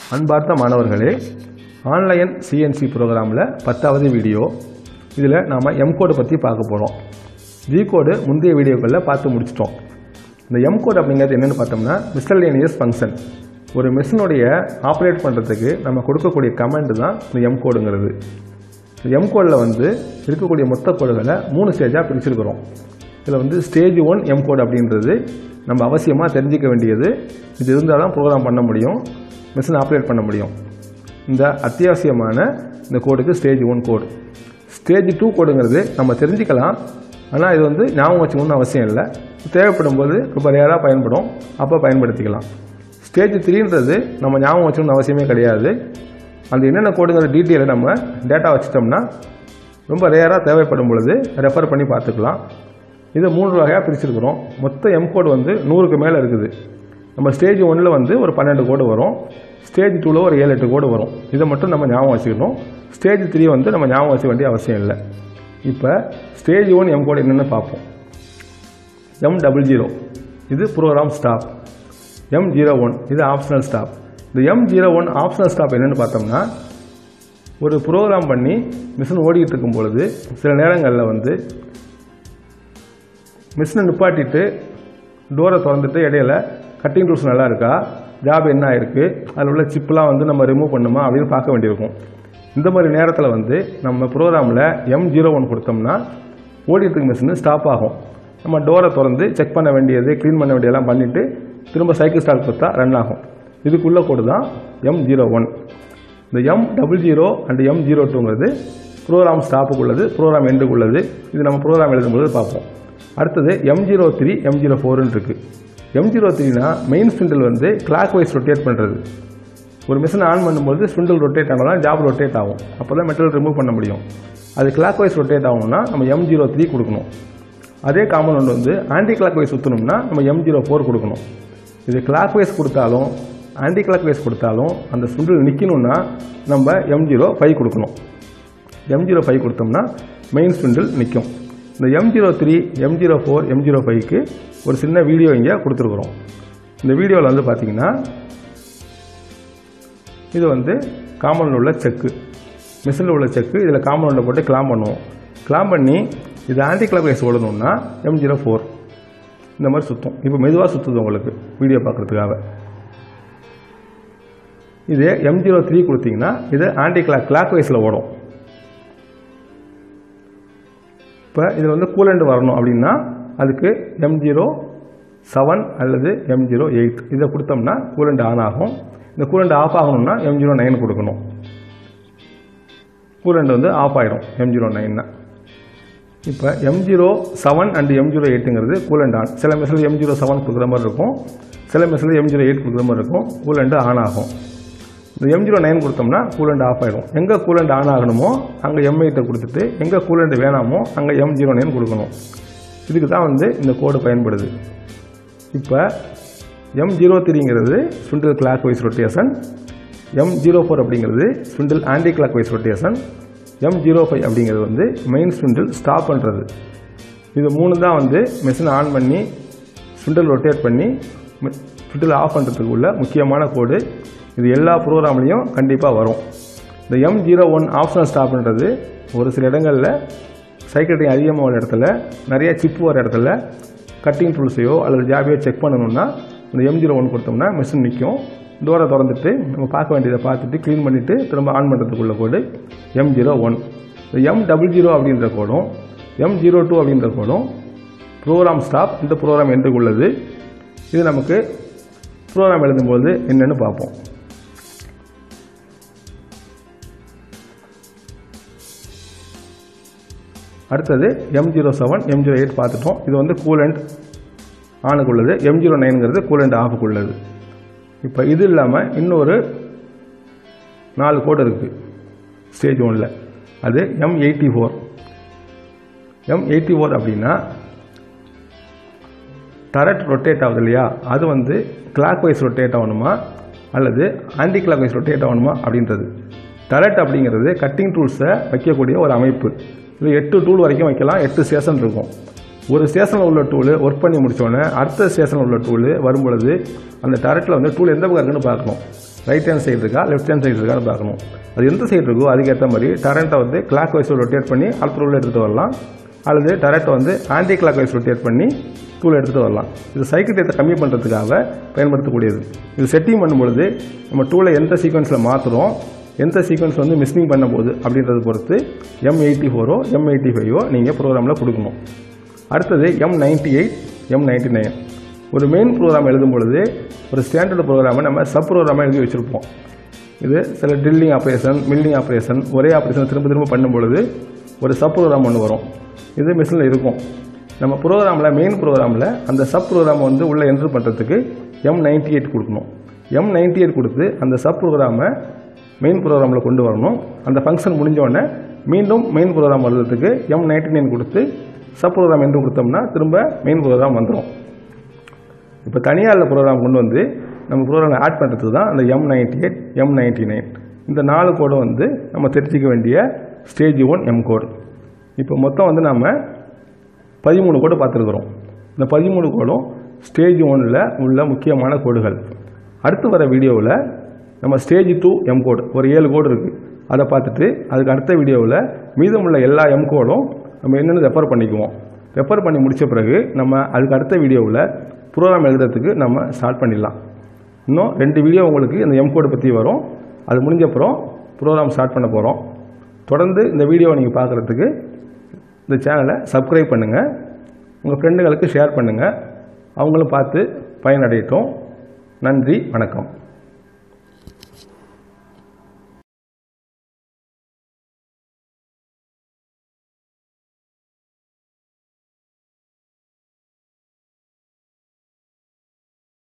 அன்பார்ந்த மாணவர்களே online CNC ப்ரோக்ராமில் பத்தாவது வீடியோ இதில் நாம் எம் கோடு பற்றி பார்க்க போகிறோம் ஜி கோடு முந்தைய வீடியோக்களில் பார்த்து முடிச்சிட்டோம் இந்த எம் கோட் அப்படிங்கிறது என்னென்னு பார்த்தோம்னா மிஸ்டலேனியஸ் ஃபங்க்ஷன் ஒரு மிஷினுடைய ஆப்ரேட் பண்ணுறதுக்கு நம்ம கொடுக்கக்கூடிய கமெண்ட் தான் இந்த எம் கோடுங்கிறது எம் கோடில் வந்து இருக்கக்கூடிய மொத்த கோடுகளை மூணு ஸ்டேஜாக பிரிச்சிருக்கிறோம் இதில் வந்து ஸ்டேஜ் ஒன் எம் கோட் அப்படின்றது நம்ம அவசியமாக தெரிஞ்சிக்க வேண்டியது இது இருந்தால் தான் ப்ரோக்ராம் பண்ண முடியும் மிஷின் ஆப்ரேட் பண்ண முடியும் இந்த அத்தியாவசியமான இந்த கோடுக்கு stage one code stage two கோடுங்கிறது நம்ம தெரிஞ்சுக்கலாம் ஆனால் இது வந்து ஞாபகம் வச்சுக்கணும்னு அவசியம் இல்லை தேவைப்படும் போது ரொம்ப ரேராக பயன்படும் அப்போ பயன்படுத்திக்கலாம் ஸ்டேஜ் த்ரீன்றது நம்ம ஞாபகம் வச்சுக்கணும்னு அவசியமே கிடையாது அந்த என்னென்ன கோடுங்கிற டீட்டெயிலை நம்ம டேட்டா வச்சுட்டோம்னா ரொம்ப ரேராக தேவைப்படும் பொழுது ரெஃபர் பண்ணி பார்த்துக்கலாம் இதை மூன்று வகையாக பிரிச்சிருக்கிறோம் மொத்த எம் கோடு வந்து நூறுக்கு மேலே இருக்குது நம்ம ஸ்டேஜ் ஒன்றில் வந்து ஒரு பன்னெண்டு கோடு வரும் ஸ்டேஜ் டூவில் ஒரு ஏழு எட்டு கோடு வரும் இதை மட்டும் நம்ம ஞாபகம் வச்சுக்கணும் ஸ்டேஜ் த்ரீ வந்து நம்ம ஞாபகம் வச்சுக்க வேண்டிய அவசியம் இல்லை இப்போ ஸ்டேஜ் ஒன் எம் கோடு என்னென்னு பார்ப்போம் எம் டபுள் ஜீரோ இது program stop M zero one இது ஆப்ஷனல் ஸ்டாப் இந்த M zero one optional stop என்னென்னு பார்த்தோம்னா ஒரு ப்ரோக்ராம் பண்ணி மிஷின் ஓடிக்கிட்டு இருக்கும் பொழுது சில நேரங்களில் வந்து மிஷினை நிப்பாட்டிட்டு டோரை திறந்துட்டு இடையில கட்டிங் டூல்ஸ் நல்லா இருக்கா ஜாப் என்ன ஆயிருக்கு அதில் உள்ள சிப்லாம் வந்து நம்ம ரிமூவ் பண்ணுமா அப்படின்னு பார்க்க வேண்டியிருக்கும் இந்த மாதிரி நேரத்தில் வந்து நம்ம ப்ரோக்ராமில் எம் ஜீரோ ஒன் கொடுத்தோம்னா ஓடிட்டு இருக்க மிஷின் ஸ்டாப் ஆகும் நம்ம டோரை திறந்து செக் பண்ண வேண்டியது க்ளீன் பண்ண வேண்டியதெல்லாம் பண்ணிவிட்டு திரும்ப சைக்கிள் ஸ்டார்ட் கொடுத்தா ரன் ஆகும் இதுக்குள்ள கோடு தான் எம் ஜீரோ ஒன் இந்த M double zero and M zero டூங்கிறது ப்ரோக்ராம் ஸ்டாப்புக்குள்ளது ப்ரோக்ராம் எண்டுக்குள்ளது இது நம்ம ப்ரோக்ராம் எழுதும்போது பார்ப்போம் அடுத்தது M zero three M zero ஃபோர்னு இருக்குது எம் ஜீரோ த்ரீனா மெயின் ஸ்பிண்டில் வந்து கிளாக் வைஸ் ரொட்டேட் பண்ணுறது ஒரு மிஷின் ஆன் பண்ணும்போது ஸ்பிண்டில் ரொட்டேட் ஆனால் தான் ஜாப் ரொட்டேட் ஆகும் அப்போ தான் மெட்டல் ரிமூவ் பண்ண முடியும் அது கிளாக் வைஸ் ரொட்டேட் ஆகணும்னா நம்ம எம் ஜீரோ த்ரீ கொடுக்கணும் அதே காம்பவுண்ட் வந்து ஆன்டி கிளாக் வைஸ் சுற்றணும்னா நம்ம எம் ஜீரோ ஃபோர் கொடுக்கணும் இது கிளாக் வைஸ் கொடுத்தாலும் ஆன்டி கிளாக் வைஸ் கொடுத்தாலும் அந்த ஸ்பிண்டில் நிற்கணும்னா நம்ம எம் ஜீரோ ஃபைவ் கொடுக்கணும் எம் ஜீரோ ஃபைவ் கொடுத்தோம்னா மெயின் ஸ்பிண்டில் நிற்கும் இந்த M zero three M zero four M zero ஃபைவ்க்கு ஒரு சின்ன வீடியோ இங்கே கொடுத்துருக்குறோம் இந்த வீடியோவில் வந்து பார்த்தீங்கன்னா இது வந்து காம்பவுண்டில் உள்ள செக்கு மிஷினில் உள்ள செக்கு இதில் காம்பவுண்டில் போட்டு கிளாம் பண்ணுவோம் கிளாம் பண்ணி இது ஆன்டி கிளாக் வைஸ் ஓடணும்னா எம் ஜீரோ ஃபோர் இந்த மாதிரி சுற்றும் இப்போ மெதுவாக சுற்றுது உங்களுக்கு வீடியோ பார்க்குறதுக்காக இது எம் ஜீரோ த்ரீ கொடுத்தீங்கன்னா இது ஆன்டி கிளாக் கிளாக் வைஸில் ஓடும் இப்போ இதில் வந்து கூலண்ட் வரணும் அப்படின்னா அதுக்கு எம் ஜீரோ செவன் அல்லது எம் ஜீரோ எயிட் இதை கொடுத்தோம்னா கூலண்ட் ஆன் ஆகும் இந்த கூலண்ட் ஆஃப் ஆகணும்னா எம் ஜீரோ நைன் கொடுக்கணும் கூலண்ட் வந்து ஆஃப் ஆகிடும் எம் ஜீரோ நைன்னா இப்போ M zero seven and M zero எயிட்டுங்கிறது கூலண்ட் ஆன் சில மெஷில் எம் ஜீரோ செவன் கொடுக்குற மாதிரி இருக்கும் சில மெஷில் எம் ஜீரோ எயிட் கொடுக்குற மாதிரி இருக்கும் கூலண்ட் ஆன் ஆகும் இந்த எம் ஜீரோ நைன் கொடுத்தோம்னா கூலண்ட் ஆஃப் ஆகிடும் எங்கே கூலண்ட் ஆன் ஆகணுமோ அங்கே எம் எயிட்டை கொடுத்துட்டு எங்கே கூலண்ட் வேணாமோ அங்கே எம் ஜீரோ நைன் கொடுக்கணும் இதுக்கு தான் வந்து இந்த கோடு பயன்படுது இப்போ எம் ஜீரோ த்ரீங்கிறது spindle clock wise rotation M zero four அப்படிங்கிறது spindle clock wise rotation M zero five அப்படிங்கிறது வந்து மெயின் ஸ்பிண்டில் ஸ்டாப் பண்ணுறது இது மூணு தான் வந்து மெஷின் ஆன் பண்ணி ஸ்பிண்டில் ரொட்டேட் பண்ணி ஸ்பிண்டில் ஆஃப் பண்ணுறதுக்கு உள்ள முக்கியமான கோடு இது எல்லா ப்ரோக்ராம்லேயும் கண்டிப்பாக வரும் இந்த எம் ஜீரோ ஒன் ஆப்ஷனல் ஸ்டாப்ன்றது ஒரு சில இடங்களில் சைக்கிள் அதிகமாக வர இடத்துல நிறைய சிப்பு வர இடத்துல கட்டிங் டூல்ஸையோ அல்லது ஜாபியோ செக் பண்ணணும்னா இந்த எம் ஜீரோ ஒன் கொடுத்தோம்னா மிஷின் நிற்கும் டோரை திறந்துட்டு நம்ம பார்க்க வேண்டியதை பார்த்துட்டு க்ளீன் பண்ணிவிட்டு திரும்ப ஆன் பண்ணுறதுக்குள்ள கோடு எம் ஜீரோ ஒன் இந்த எம் டபுள் ஜீரோ அப்படின்ற கோடும் எம் ஜீரோ டூ அப்படின்ற கோடும் ப்ரோக்ராம் ஸ்டாப் இந்த ப்ரோக்ராம் எண்டுக்கு உள்ளது இது நமக்கு ப்ரோக்ராம் எழுதும்போது என்னென்னு பார்ப்போம் அடுத்தது M zero seven M zero eight பார்த்துட்டோம் இது வந்து கூலண்ட் ஆனுக்கு உள்ளது எம் ஜீரோ நைனுங்கிறது கூலண்ட் ஆஃபுக்கு உள்ளது இப்போ இது இல்லாமல் இன்னொரு நாலு கோடு இருக்குது ஸ்டேஜ் ஒனில் அது M eighty four M eighty four அப்படின்னா டரட் ரொட்டேட் ஆகுது இல்லையா அது வந்து கிளாக் வைஸ் ரொட்டேட் ஆகணுமா அல்லது ஆன்டி கிளாக் வைஸ் ரொட்டேட் ஆகணுமா அப்படின்றது டரட் அப்படிங்கிறது கட்டிங் டூல்ஸை வைக்கக்கூடிய ஒரு அமைப்பு இது எட்டு டூல் வரைக்கும் வைக்கலாம் எட்டு ஸ்டேஷன் இருக்கும் ஒரு ஸ்டேஷனில் உள்ள டூலு ஒர்க் பண்ணி முடிச்சோடனே அடுத்த ஸ்டேஷனில் உள்ள டூலு வரும்பொழுது அந்த டரட்டில் வந்து டூல் எந்த பக்கம் இருக்குன்னு பார்க்கணும் ரைட் ஹேண்ட் சைடு இருக்கா லெஃப்ட் ஹேண்ட் சைடு இருக்கான்னு பார்க்கணும் அது எந்த சைடு இருக்கோ அதுக்கேற்ற மாதிரி டரண்ட்டை வந்து கிளாக் வைஸ் ரொட்டேட் பண்ணி அடுத்த ரூலில் எடுத்துகிட்டு வரலாம் அல்லது டரட்டை வந்து ஆன்டி கிளாக் வைஸ் ரொட்டேட் பண்ணி டூல் எடுத்துகிட்டு வரலாம் இது சைக்கிள் டேத்தை கம்மி பண்ணுறதுக்காக பயன்படுத்தக்கூடியது இது செட்டிங் பண்ணும்பொழுது நம்ம டூலை எந்த சீக்வன்ஸில் மாற்றுறோம் எந்த சீக்வன்ஸ் வந்து மிஸ்ஸிங் பண்ண போகுது அப்படின்றத பொறுத்து எம் எயிட்டி ஃபோரோ எம் எயிட்டி ஃபைவோ நீங்கள் ப்ரோக்ராமில் கொடுக்கணும் அடுத்தது M ninety eight M ninety nine ஒரு மெயின் ப்ரோக்ராம் எழுதும் பொழுது ஒரு ஸ்டாண்டர்ட் ப்ரோக்ராமை நம்ம சப் ப்ரோக்ராமாக எழுதி வச்சுருப்போம் இது சில ட்ரில்லிங் ஆப்ரேஷன் மில்லிங் ஆப்ரேஷன் ஒரே ஆப்ரேஷன் திரும்ப திரும்ப பண்ணும் பொழுது ஒரு சப் ப்ரோக்ராம் ஒன்று வரும் இது மிஷினில் இருக்கும் நம்ம ப்ரோக்ராமில் மெயின் ப்ரோக்ராமில் அந்த சப் ப்ரோக்ராம் வந்து உள்ளே என்ட்ரு பண்ணுறதுக்கு எம் நைன்டி எயிட் கொடுக்கணும் எம் நைன்டி எயிட் கொடுத்து அந்த சப் ப்ரோக்ராமை மெயின் ப்ரோக்ராமில் கொண்டு வரணும் அந்த ஃபங்க்ஷன் முடிஞ்ச உடனே மீண்டும் மெயின் ப்ரோக்ராம் வர்றதுக்கு எம் நைன்டி நைன் கொடுத்து சப் ப்ரோக்ராம் என்று கொடுத்தோம்னா திரும்ப மெயின் ப்ரோக்ராம் வந்துடும் இப்போ தனியார் ப்ரோக்ராம் கொண்டு வந்து நம்ம ப்ரோக்ராம் ஆட் பண்ணுறதுக்கு தான் அந்த M ninety eight M ninety nine இந்த நாலு கோடும் வந்து நம்ம தெரிஞ்சிக்க வேண்டிய ஸ்டேஜ் ஒன் எம் கோடு இப்போ மொத்தம் வந்து நம்ம பதிமூணு கோடு பார்த்துருக்குறோம் இந்த பதிமூணு கோடும் ஸ்டேஜ் ஒன்னில் உள்ள முக்கியமான கோடுகள் அடுத்து வர வீடியோவில் நம்ம ஸ்டேஜ் டூ எம் கோடு ஒரு ஏழு கோடு இருக்குது அதை பார்த்துட்டு அதுக்கு அடுத்த வீடியோவில் மீதமுள்ள எல்லா எம் கோடும் நம்ம என்னென்னு ரெஃபர் பண்ணிக்குவோம் ரெஃபர் பண்ணி முடித்த பிறகு நம்ம அதுக்கு அடுத்த வீடியோவில் ப்ரோக்ராம் எழுதுறதுக்கு நம்ம ஸ்டார்ட் பண்ணிடலாம் இன்னும் ரெண்டு வீடியோ உங்களுக்கு இந்த எம் கோடு பற்றி வரும் அது முடிஞ்சப்புறம் ப்ரோக்ராம் ஸ்டார்ட் பண்ண போகிறோம் தொடர்ந்து இந்த வீடியோவை நீங்கள் பார்க்குறதுக்கு இந்த சேனலை சப்ஸ்கிரைப் பண்ணுங்கள் உங்கள் ஃப்ரெண்டுகளுக்கு ஷேர் பண்ணுங்கள் அவங்களும் பார்த்து பயனடையட்டும் நன்றி வணக்கம்